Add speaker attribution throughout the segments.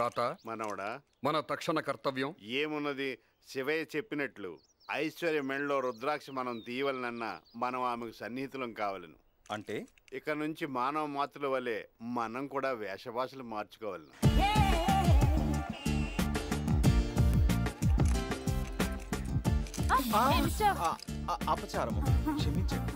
Speaker 1: తాత
Speaker 2: మనవడా
Speaker 1: మన తక్షణ కర్తవ్యం
Speaker 2: ఏమున్నది శివయ్య చెప్పినట్లు ఐశ్వర్య మెళ్ళలో రుద్రాక్ష మనం తీయవలనన్నా మనం ఆమెకు సన్నిహితులం కావాలను
Speaker 3: అంటే
Speaker 2: ఇక నుంచి మానవ మాతృల వలె మనం కూడా వేషభాషలు మార్చుకోవాలను
Speaker 3: ఆ, ఆ, ఆ, అపచారము క్షమించండి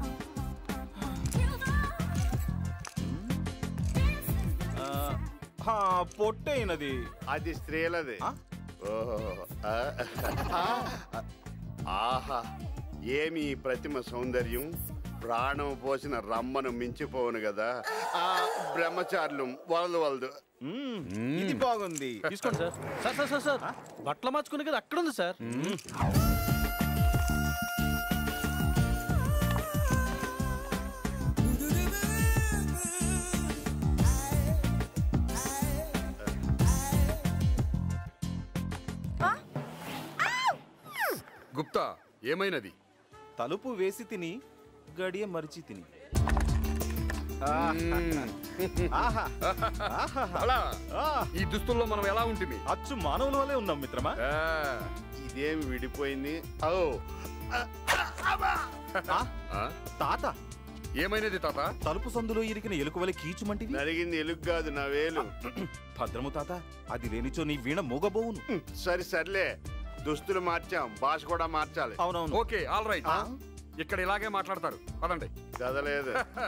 Speaker 3: ఆ, ఆ, పొట్టైనది
Speaker 2: అది స్త్రీలది
Speaker 3: ఆ?
Speaker 2: ఓహో ఆ. ఆహా ఏమి ఈ ప్రతిమ సౌందర్యం ప్రాణం పోసిన రమ్మను మించిపోవును కదా ఆ బ్రహ్మచారులు వలదు వలదు
Speaker 3: మ్మ్, ఇది బాగుంది
Speaker 4: తీసుకోండి sir sir sir sir sir బట్టలు మార్చుకునే కదా అక్కడ ఉంది సార్
Speaker 1: గుప్తా ఏమైనది
Speaker 3: తలుపు వేసి తిని గడియ మరిచి తిని ఆహా ఆహా
Speaker 1: అలా
Speaker 3: ఆ,
Speaker 1: ఈ దుస్తుల్లో మనం ఎలా ఉంటుంది
Speaker 3: అచ్చు మానవుల వల్లే ఉన్నాం మిత్రమా
Speaker 2: ఇదేమి విడిపోయింది ఓ
Speaker 3: ఆ, తాత
Speaker 1: ఏమైనది తాత
Speaker 3: తలుపు సందులో ఇరికిన ఎలుక వలె కీచుమంటివి
Speaker 2: నరిగింది ఎలుగు కాదు నా వేలు
Speaker 3: భద్రము తాత అది లేనిచో నీ వీణ మూగబోవును
Speaker 2: సరే సర్లే దుస్తులు మార్చాం భాష కూడా మార్చాలి
Speaker 3: అవునవును
Speaker 1: ఓకే ఆల్ రైట్ ఇక్కడ ఇలాగే మాట్లాడతారు పదండి
Speaker 2: కదలేదు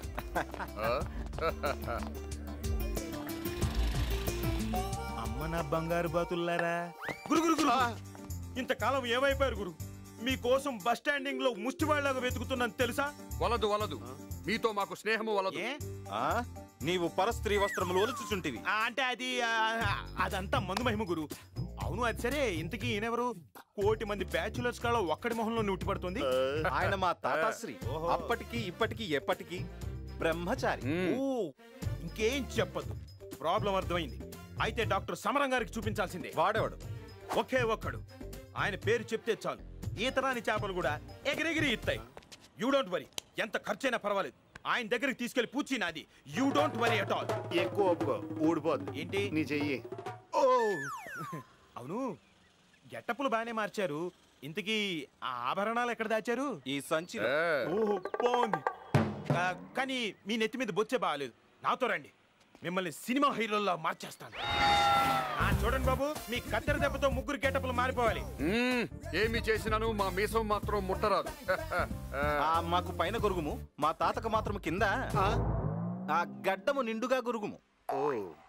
Speaker 5: అమ్మ నా బంగారు బాతుల్లారా గురు గురు గురు ఇంతకాలం ఏమైపోయారు గురు మీకోసం బస్ స్టాండింగ్ లో ముష్టివాళ్ళగా వెతుకుతున్నాను తెలుసా
Speaker 1: వలదు వలదు మీతో మాకు స్నేహము వలదు
Speaker 5: ఏ
Speaker 3: ఆ, నీవు పరస్త్రీ వస్త్రములు ఒలుచుచుంటివి
Speaker 5: ఆ, అంటే అది ఆ, అదంతా మందు మహిమ గురు అవును అది సరే ఇంతకీ ఈయనెవరు కోటి మంది బ్యాచులర్స్ కాళ్ళ ఒక్కడి మొహంలో నుట్టి పడుతుంది
Speaker 3: ఆయన మా తాతాశ్రీ అప్పటికి ఇప్పటికి ఎప్పటికి బ్రహ్మచారి
Speaker 5: ఓ ఇంకేం చెప్పదు ప్రాబ్లం అర్థమైంది అయితే డాక్టర్ సమరం గారికి చూపించాల్సిందే
Speaker 3: వాడేవాడు
Speaker 5: ఒకే ఒక్కడు ఆయన పేరు చెప్తే చాలు ఈతరాని చేపలు కూడా ఎగిరెగిరి ఇస్తాయి యూ డోంట్ వరీ ఎంత ఖర్చైనా పర్వాలేదు ఆయన దగ్గరికి తీసుకెళ్లి పూచి నాది you don't worry at all
Speaker 2: ఎక్కువ ఒప్పుకో ఊడిపోద్ది
Speaker 5: ఏంటి
Speaker 2: నీ చెయ్యి
Speaker 5: ఓ అవును గెట్టప్పులు బాగానే మార్చారు ఇంతకీ ఆ ఆభరణాలు ఎక్కడ దాచారు
Speaker 3: ఈ సంచిలో
Speaker 1: ఏ,
Speaker 5: ఓహో బాగుంది ఆ, కానీ మీ నెత్తి మీద బొచ్చే బాగాలేదు నాతో రండి మిమ్మల్ని సినిమా హీరోల్లో మార్చేస్తాను ఆ, చూడండి బాబు మీ కత్తెర దెబ్బతో ముగ్గురు గెటప్పులు మారిపోవాలి
Speaker 1: మ్మ్, ఏమి చేసినాను మా మీసం మాత్రం ముట్టరాదు
Speaker 3: ఆ మాకు పైన గొరుగుము మా తాతకు మాత్రం కింద
Speaker 2: ఆ?
Speaker 3: ఆ గడ్డము నిండుగా గొరుగుము
Speaker 2: ఓ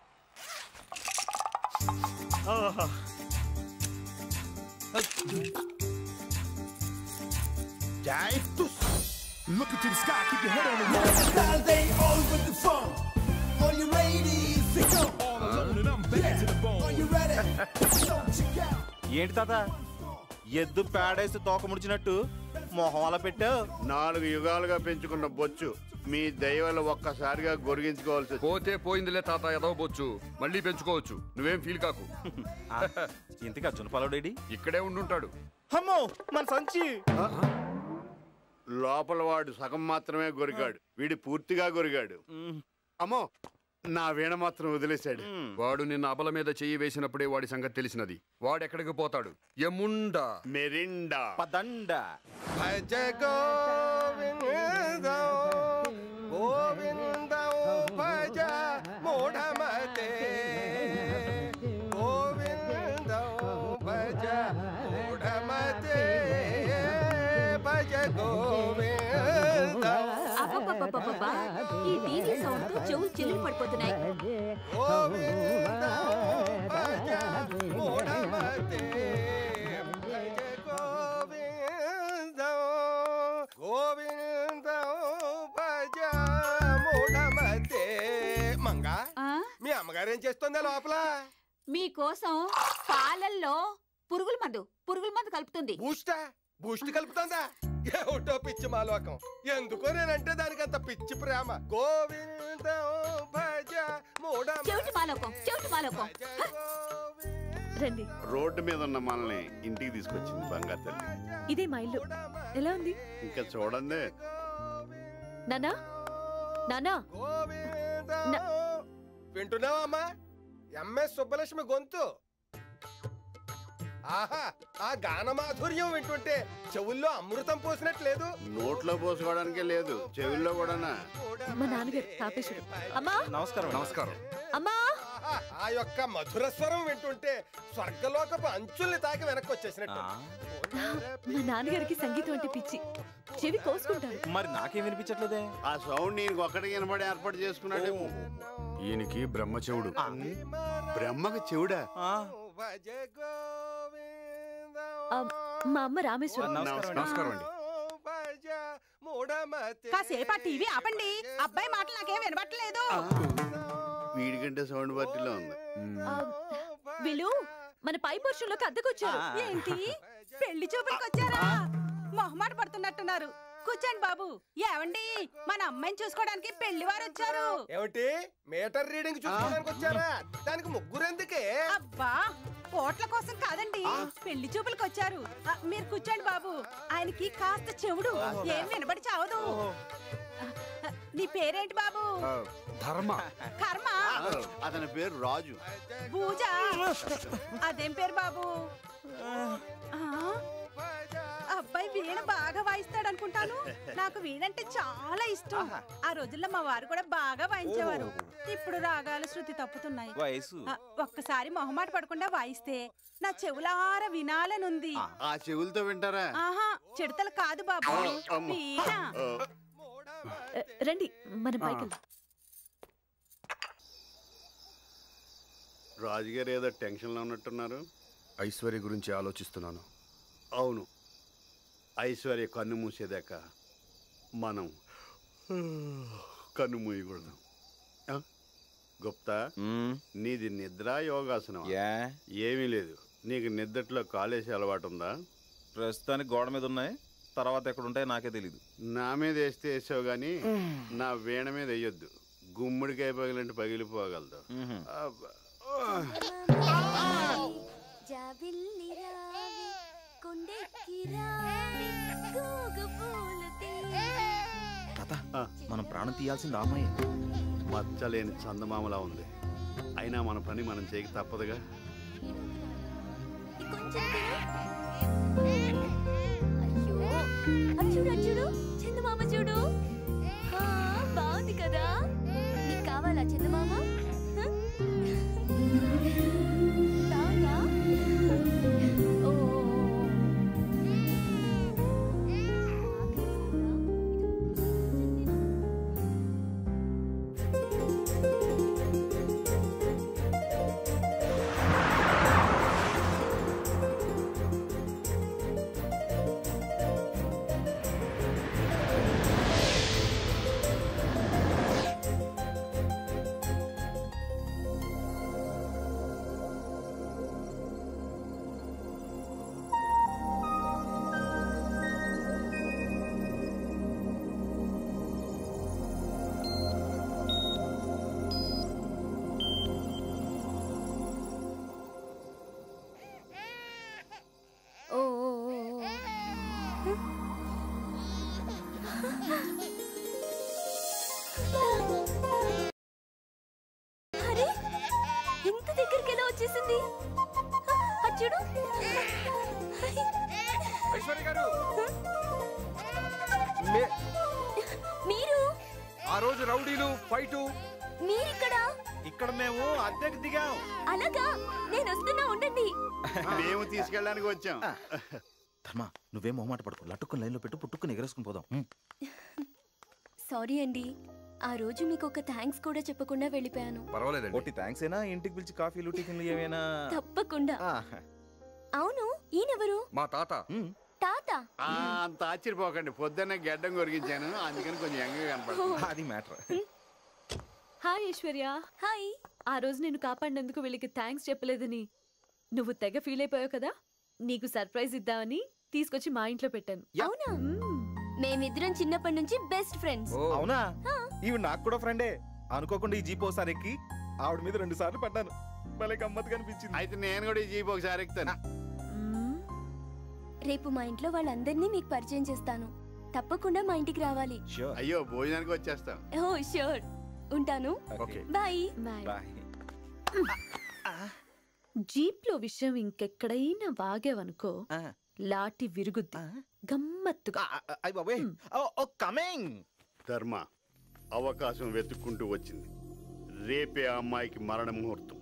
Speaker 5: ఆహా. జై తుస్.
Speaker 6: Look into the sky, keep your head on the wall. Style they all with the fun. Are you ready to go? All alone and I'm bad to the bone. Are you ready? So check out.
Speaker 3: ఏంటి తాత ఎద్దు పేడేసి తోక ముడిచినట్టు మొహం అలా పెట్టావు
Speaker 2: నాలుగు యుగాలుగా పెంచుకున్న బొచ్చు మీ దయవల్ల ఒక్కసారిగా గొరిగించుకోవాల్సి వచ్చింది.
Speaker 1: పోతే పోయిందిలే తాత ఎదవబోచ్చు మళ్ళీ పెంచుకోవచ్చు నువ్వేం ఫీల్ కాకు
Speaker 3: ఇంతగా జునపాలుడేడి
Speaker 1: ఇక్కడే ఉండుంటాడు
Speaker 3: అమ్మో మన సంచి
Speaker 2: లోపల వాడు సగం మాత్రమే గొరిగాడు వీడి పూర్తిగా గొరిగాడు అమ్మో నా వీణ మాత్రం వదిలేశాడు
Speaker 1: వాడు నిన్న అబల మీద చెయ్యి వేసినప్పుడే వాడి సంగతి తెలిసినది వాడెక్కడికి పోతాడు ఎముండా
Speaker 2: మెరిండా
Speaker 3: పదండ
Speaker 2: భజ గోవిందం గోవిందం భజ మూఢమతే గోవిందం భజ మూఢమతే భజ గోవిందం
Speaker 7: అబ్బబ్బబ్బబ్బబ్బా! ఈ టీవీ సౌండ్ తో చెవులు చెల్లులు పడిపోతున్నాయి
Speaker 2: గోవిందం భజ మూఢమతే భజ గోవిందం గోవిందం భజ మూఢమతే మంగా
Speaker 7: ఆ?
Speaker 2: మీ అమ్మగారు ఏం చేస్తుందా లోపల
Speaker 7: మీకోసం పాలల్లో పురుగుల మందు పురుగుల మందు కలుపుతుంది
Speaker 8: బూస్టా బూస్ట్ కలుపుతుందా ఏమిటో పిచ్చి మాలోకం ఎందుకో నేనంటే దానికి అంత పిచ్చి ప్రేమ గోవిందం భజ మూఢమ
Speaker 7: చెవిటి మాలోకం చెవిటి మాలోకం
Speaker 8: భజ గోవిందం.
Speaker 9: రండి
Speaker 2: రోడ్డు మీద ఉన్న మనల్ని ఇంటికి తీసుకొచ్చింది బంగారు తల్లి
Speaker 9: ఇదే మా ఇల్లు ఎలా ఉంది
Speaker 2: ఇంకా చూడండి
Speaker 9: నానా నానా
Speaker 8: గోవిందం.
Speaker 9: న-
Speaker 8: వింటున్నావా అమ్మా ఎంఎస్ సుబ్బలక్ష్మి గొంతు ఆహా ఆ గాన మాధుర్యం వింటుంటే చెవుల్లో అమృతం పోసినట్లేదు
Speaker 2: నోట్లో పోసుకోవడానికే లేదు చెవుల్లో కూడానా
Speaker 9: మా నాన్నగారు తాపేశ్వరం అమ్మా
Speaker 3: నమస్కారం
Speaker 1: నమస్కారం
Speaker 9: అమ్మా
Speaker 8: ఆహా, ఆ యొక్క మధుర స్వరం వింటుంటే స్వర్గలోకపు అంచుల్ని తాకి వెనక్కి వచ్చేసినట్టు
Speaker 9: మా నాన్నగారికి సంగీతం అంటే పిచ్చి చెవి కోసుకుంటారు
Speaker 3: మరి నాకేం వినిపించట్లేదే
Speaker 2: ఆ సౌండ్ నేను ఒక్కడికి వినపడి ఏర్పాటు చేసుకున్నాడేమో
Speaker 1: ఈయనకి బ్రహ్మ చెవుడు
Speaker 2: బ్రహ్మకు చెవుడా
Speaker 3: ఆ,
Speaker 8: భజ గోవిందం.
Speaker 9: ఆ, మా అమ్మ రామేశ్వరం
Speaker 3: నమస్కారం అండి.
Speaker 1: నమస్కారం అండి
Speaker 8: భజ మూఢమతే.
Speaker 10: కాసేపు ఆ టీవీ ఆపండి అబ్బాయి మాటలు నాకేం వినబట్టలేదు
Speaker 2: వీడికంటే సౌండ్ పార్టీలో ఉంది
Speaker 9: ఆ, వీళ్ళు మన పై పోర్షన్లోకి అద్దెకొచ్చారు
Speaker 3: ఆ.
Speaker 10: ఏంటి పెళ్లి చూపులకు వచ్చారా మొహమాట పడుతున్నట్టున్నారు కూర్చోండి బాబు ఏమండి మన అమ్మాయిని చూసుకోవడానికి పెళ్లి వారు వచ్చారు
Speaker 8: ఏమిటి మీటర్ రీడింగ్ చూసుకోవడానికి వచ్చారా దానికి ముగ్గురు ఎందుకే
Speaker 10: అబ్బా ఓట్ల కోసం కాదండి పెళ్లి చూపులకు వచ్చారు ఆ, మీరు కూర్చోండి బాబు ఆయనకి కాస్త చెవుడు ఏం వినబడి చావదు ఆ, నీ పేరేంటి బాబు
Speaker 1: ఆ, ధర్మ
Speaker 10: కర్మ
Speaker 2: అతని పేరు రాజు
Speaker 10: పూజ అదేం పేరు బాబు ఆ, అబ్బాయి వీణ బాగా వాయిస్తాడు అనుకుంటాను నాకు వీణంటే చాలా ఇష్టం ఆ రోజుల్లో మా వారు కూడా బాగా వాయించేవారు ఇప్పుడు రాగాలు శృతి తప్పుతున్నాయి
Speaker 3: వయసు
Speaker 10: ఆ, ఒక్కసారి మొహమాట పడకుండా వాయిస్తే నా చెవులార వినాలనుంది
Speaker 2: ఆ చెవులతో వింటారా
Speaker 10: ఆహా చిడతలు కాదు బాబు
Speaker 2: అమ్మ.
Speaker 10: వీణ
Speaker 2: ఆ,
Speaker 9: ఆ, రండి మనం పైకి వెళ్దాం.
Speaker 2: రాజుగారు ఏదో టెన్షన్లో ఉన్నట్టున్నారు
Speaker 1: ఐశ్వర్య గురించి ఆలోచిస్తున్నాను
Speaker 2: అవును ఐశ్వర్య కన్ను మూసేదాకా మనం కన్ను మూయకూడదు ఆ? గుప్తా
Speaker 3: మ్మ్.
Speaker 2: నీది నిద్ర యోగాసనం
Speaker 3: యా
Speaker 2: ఏమీ లేదు నీకు నిద్రలో కాలేసి అలవాటు ఉందా
Speaker 3: ప్రస్తుతానికి గోడ మీద ఉన్నాయి తర్వాత ఎక్కడ ఉంటాయో నాకే తెలీదు
Speaker 2: నా మీద వేస్తే వేసావు కానీ నా వీణ మీద వేయొద్దు గుమ్మడికాయ పగిలింటి పగిలిపోగలదు
Speaker 3: మ్హూ.
Speaker 2: అబ్బా.
Speaker 7: జాబిల్లి రావి కొండెక్కి రావి గోగు పూలు
Speaker 3: తాత
Speaker 2: ఆ.
Speaker 3: మనం ప్రాణం తీయాల్సింది ఆ అమ్మాయి
Speaker 2: మచ్చలేని చందమామలా ఉంది అయినా మన పని మనం చేయక తప్పదుగా
Speaker 7: కొంచెం తిను. అయ్యో అది చూడు అది చూడు చందమామ చూడు ఆ, బాగుంది కదా నీకు కావాలా చందమామ హ? తాగా? ఓ. ఓ ఓ, ఓ, ఓ. అరే ఇంత దగ్గరికి ఎలా వచ్చేసింది అది చూడు
Speaker 1: ఐశ్వర్య గారు మే-
Speaker 10: మీరు
Speaker 1: ఆ రోజు రౌడీలు ఫైటు
Speaker 10: మీరిక్కడా
Speaker 3: ఇక్కడ మేము అద్దెకి దిగాం
Speaker 10: అలాగా నేను వస్తున్నా ఉండండి
Speaker 2: మేము తీసుకెళ్ళడానికి వచ్చాం
Speaker 3: ధర్మ నువ్వేం మొహమాట పడుకో లట్టుకుని లైన్లో పెట్టు పుట్టుకుని ఎగరేసుకుని పోదాం మ్మ్.
Speaker 7: సారీ అండి ఆ రోజు మీకు ఒక థ్యాంక్స్ కూడా చెప్పకుండా వెళ్ళిపోయాను
Speaker 1: పర్వాలేదండి
Speaker 3: ఒకటి థ్యాంక్స్ అయినా ఇంటికి పిలిచి కాఫీలు టిఫిన్లు ఏమైనా
Speaker 7: తప్పకుండా
Speaker 3: ఆ,
Speaker 7: అవును ఈయనెవరు
Speaker 1: మా తాత
Speaker 3: మ్మ్.
Speaker 7: తాత
Speaker 2: ఆ, అంత ఆశ్చర్యపోకండి పొద్దున్నే గడ్డం కొరిగించాను అందుకని కొంచెం యంగ్గా కనపడుతుంది
Speaker 3: అది మ్యాటర్
Speaker 9: హాయ్ ఐశ్వర్య
Speaker 7: హాయ్
Speaker 9: ఆ రోజు నేను కాపాడినందుకు వీళ్ళకి థ్యాంక్స్ చెప్పలేదని నువ్వు తెగ ఫీల్ అయిపోయావు కదా నీకు సర్ప్రైజ్ ఇద్దామని తీసుకొచ్చి మా ఇంట్లో పెట్టాను
Speaker 7: అవునా
Speaker 9: మ్మ్.
Speaker 7: మేమిద్దరం చిన్నప్పటి నుంచి బెస్ట్ ఫ్రెండ్స్
Speaker 1: ఓ
Speaker 3: అవునా ఇవి నాకు కూడా ఫ్రెండే అనుకోకుండా ఈ జీప్ ఒకసారి ఎక్కి ఆవిడ మీద రెండు సార్లు పడ్డాను భలే గమ్మత్తుగా అనిపించింది
Speaker 2: అయితే నేను కూడా ఈ జీప్ ఒకసారి ఎక్కుతాను
Speaker 9: మ్మ్.
Speaker 7: రేపు మా ఇంట్లో వాళ్ళందరినీ మీకు పరిచయం చేస్తాను తప్పకుండా మా ఇంటికి రావాలి
Speaker 3: Sure.
Speaker 2: అయ్యో భోజనానికి వచ్చేస్తాం
Speaker 7: ఓ ష్యూర్ ఉంటాను
Speaker 1: ఓకే
Speaker 7: బాయ్
Speaker 9: బాయ్
Speaker 3: బాయ్
Speaker 9: జీప్లో విషయం ఇంకెక్కడైనా వాగావనుకో లాటి విరుగుద్ది గమ్మత్తుగా
Speaker 3: అయ్య బాబోయ్ ఓ కమింగ్
Speaker 2: ధర్మ అవకాశం వెతుక్కుంటూ వచ్చింది రేపే ఆ అమ్మాయికి మరణ ముహూర్తం